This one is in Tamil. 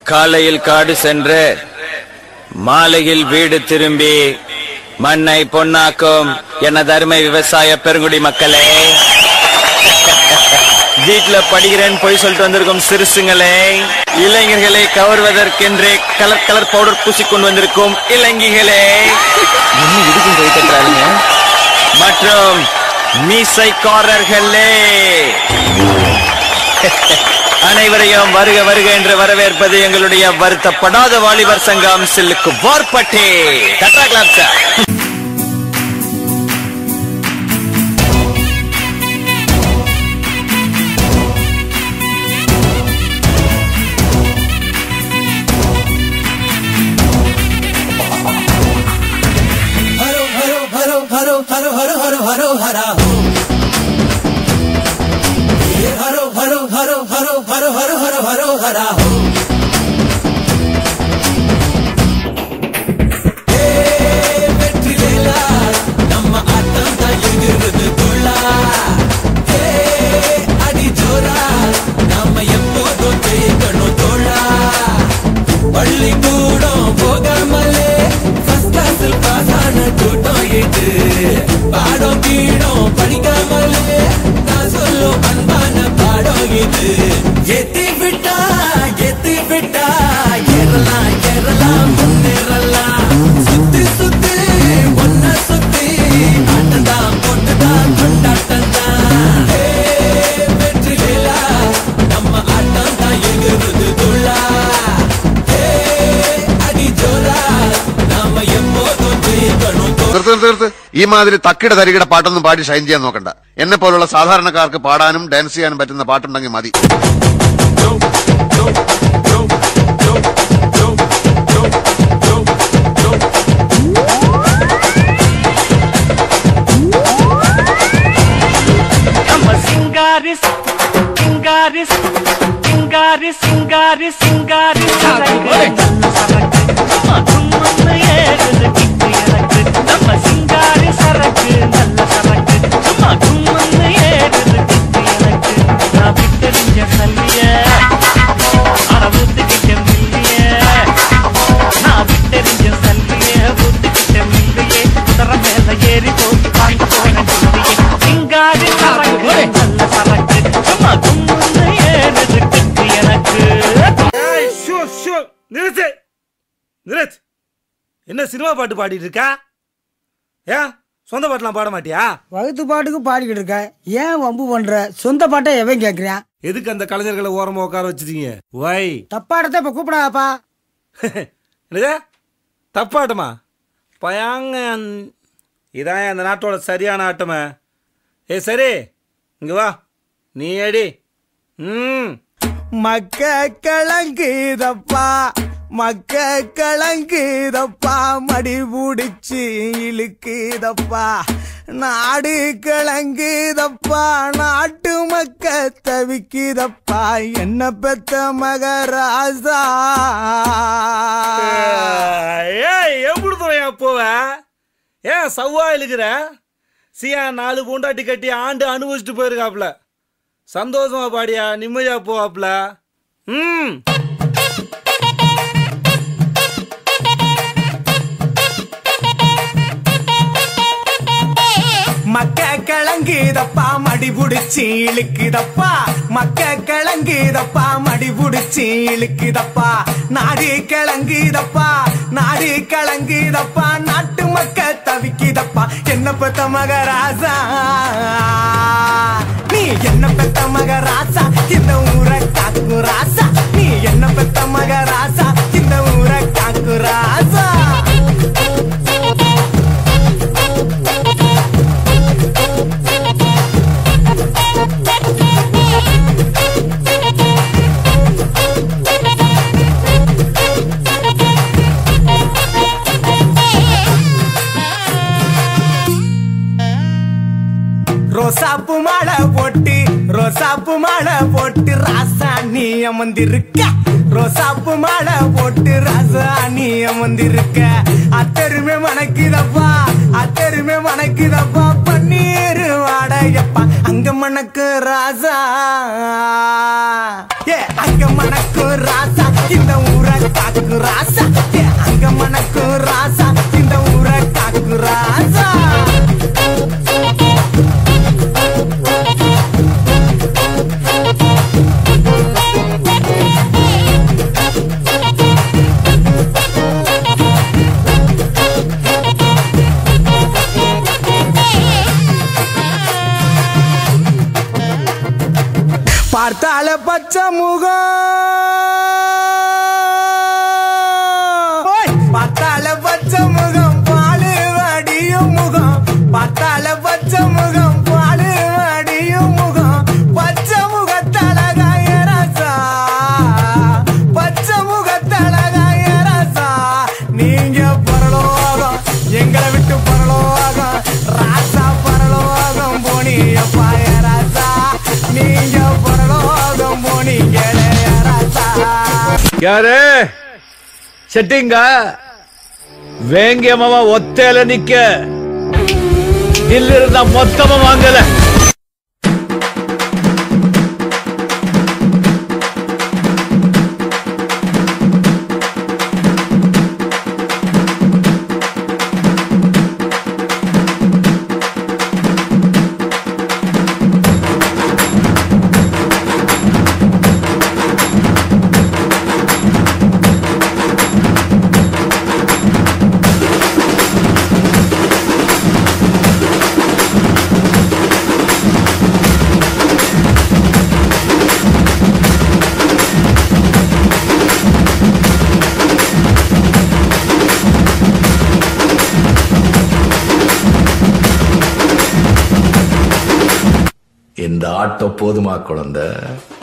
காலையில் காடு சென்று மாலையில் வீடு திரும்பி மண்ணை பொன்னாக்கும் எனது அருமை விவசாய பெருங்குடி மக்களே வீட்டுல படிக்கிறேன் போய் சொல்லிட்டு வந்திருக்கும் சிறுசுங்களே இளைஞர்களை கவர்வதற்கென்றே கலர் கலர் பவுடர் பூசிக்கொண்டு வந்திருக்கும் இளைஞர்களே என்ன இதுக்கும் போய் கட்டுறாருங்க மற்றும் மீசைக்காரர்களே அனைவரையும் வருக வருக என்று வரவேற்பது எங்களுடைய வருத்தப்படாத வாலிபர் சங்கம் சில்லுக்கு வார்பட்டே டட்டா கிளாப் சார் हरो हरो हरो हरो हरो हरो हरो हरो हरा हो ये हरो हरो हरो हरो हरो हरो हरो हरो हरा हो ஏ, வெற்றிவேலா, நம்ம ஆட்டம் தான் எங்கிறது துள்ளா. ஏ, அடி ஜோரா, நாம எப்போதும் ஜெயிக்கணும் தோழா. பள்ளிக்கூடம் போகாமலே ஃபர்ஸ்ட் கிளாஸில் பாஸ் ஆன கூட்டம் இது பாடம் கீடம் படிக்காமலே நான் சொல்லும் அன்பான பாடம் இது எத்தி விட்டா எத்தி விட்டா ஏறலாம் ஏறலாம் முன்னேறலாம் சுத்தி சுத்தி ஒன்ன சுத்தி ஆட்டந்தான் போட்டுதான் கொண்டாட்டம் தான் வெற்றி வேலா நம்ம ஆட்டம் தான் எங்கிறது துள்ளா അടി ജോറാ നാമ എപ്പോഴും ജയിക്കണം നിർത്ത് നിർത്ത് നിർത്ത് ഈ മാതിരി തക്കിട തരികിട പാട്ടൊന്നും പാടി ഷൈൻ ചെയ്യാൻ നോക്കണ്ട എന്നെ പോലുള്ള സാധാരണക്കാർക്ക് പാടാനും ഡാൻസ് ചെയ്യാനും പറ്റുന്ന പാട്ടുണ്ടെങ്കിൽ മതി நம்ம சிங்காரி சிங்காரி சிங்காரி சிங்காரி சிங்காரி சரக்கு நல்ல சரக்கு சும்மா ஏறுது கிக்கு எனக்கு நம்ம சிங்காரி சரக்கு நல்ல சரக்கு சும்மா கும்மன்னு ஏறுது கிக்கு எனக்கு நான் விட்டெறிஞ்ச சல்லிய அட ஊத்துக்கிட்ட மில்லிய நான் விட்டெறிஞ்ச சல்லிய ஊத்துக்கிட்ட மில்லியே குதிரை மேல ஏறி போய் வாங்க போறேன் சொல்லியே சிங்காரி சரக்கு நல்ல சரக்கு சும்மா கும்மன்னு ஏறுது கிக்கு எனக்கு ஏய், ஷோ, ஷோ, நிறுத்து நிறுத்து என்ன சினிமா பாட்டு பாடிட்டு இருக்கா ஏன் சொந்த பாட்டுலாம் பாட மாட்டியா வகுத்து பாட்டுக்கு பாடிக்கிட்டு இருக்க ஏன் வம்பு பண்ற சொந்த பாட்டை எவன் கேக்குறான் எதுக்கு அந்த கலைஞர்களை ஓரமா உட்கார வச்சிட்டீங்க வை தப்பாடத்தை இப்ப கூப்பிடாதப்பா என்னது தப்பாட்டமா பயாங்க இதான் அந்த நாட்டோட சரியான ஆட்டமே ஏ சரி இங்க வா நீ அடி ம் மக்க கலங்குதப்பா மக்க கலங்குதப்பா மடி பிடிச்சி இழுக்குதப்பா நாடு கலங்குதப்பா நாட்டு மக்க தவிக்குதப்பா என்ன பெத்த மகராசா ஏய் எப்படி துறையா போவ ஏன் சவ்வா இழுக்கிற சியா நாலு பூண்டாட்டி கட்டி ஆண்டு அனுபவிச்சுட்டு போயிருக்காப்ல சந்தோஷமா பாடியா நிம்மதியா போவாப்ல ம் மக்க கிளங்குதப்பா மடி புடிச்சு இழுக்குதப்பா மக்க கிளங்குதப்பா மடி புடிச்சு இழுக்குதப்பா நாடு கிளங்குதப்பா நாடு கிளங்குதப்பா நாட்டு மக்க தவிக்குதப்பா என்ன பெத்த மகராசா நீ என்ன பெத்த மகராசா இந்த ஊரை காக்கு ராசா நீ என்ன பெத்த மகராசா இந்த ஊரை காக்கு ராசா ரோசாப்பு மாலை போட்டு ரோசாப்பு மாலை போட்டு ராசா நீ அமர்ந்திருக்க ரோசாப்பு மாலை போட்டு ராசா நீ அமர்ந்திருக்க அத்தருமே மணக்குதப்பா அத்தருமே மணக்குதப்பா பன்னீர் வாடகை எப்பா அங்க மணக்கு ராசா ஏ அங்க மணக்கு ராசா இந்த ஊரை காக்கு ராசா ஏ அங்க மணக்கு ராசா இந்த ஊரை காக்கு ராசா பார்த்தால பச்சை முகம் ஓய்! பார்த்தால பச்சை முகம் பாலு வடியும் முகம் பார்த்தால பச்சை முகம் பாலு வடியும் முகம் பச்சை முகத்தழகாய ரசா பச்சை முகத்தழகாய ரசா நீங்க பரலோகம் எங்களை விட்டு பரலோகம் ராசா பரலோகம் போனியப்பாய ராசா நீங்க பரலோகம் போனீங்களே ராசா யாரு செட்டிங்க வேங்கியமாவா ஒத்தையில நிக்க இல்ல இருந்தா மொத்தமா வாங்கல இந்த ஆட்டோ போதுமா குழந்தை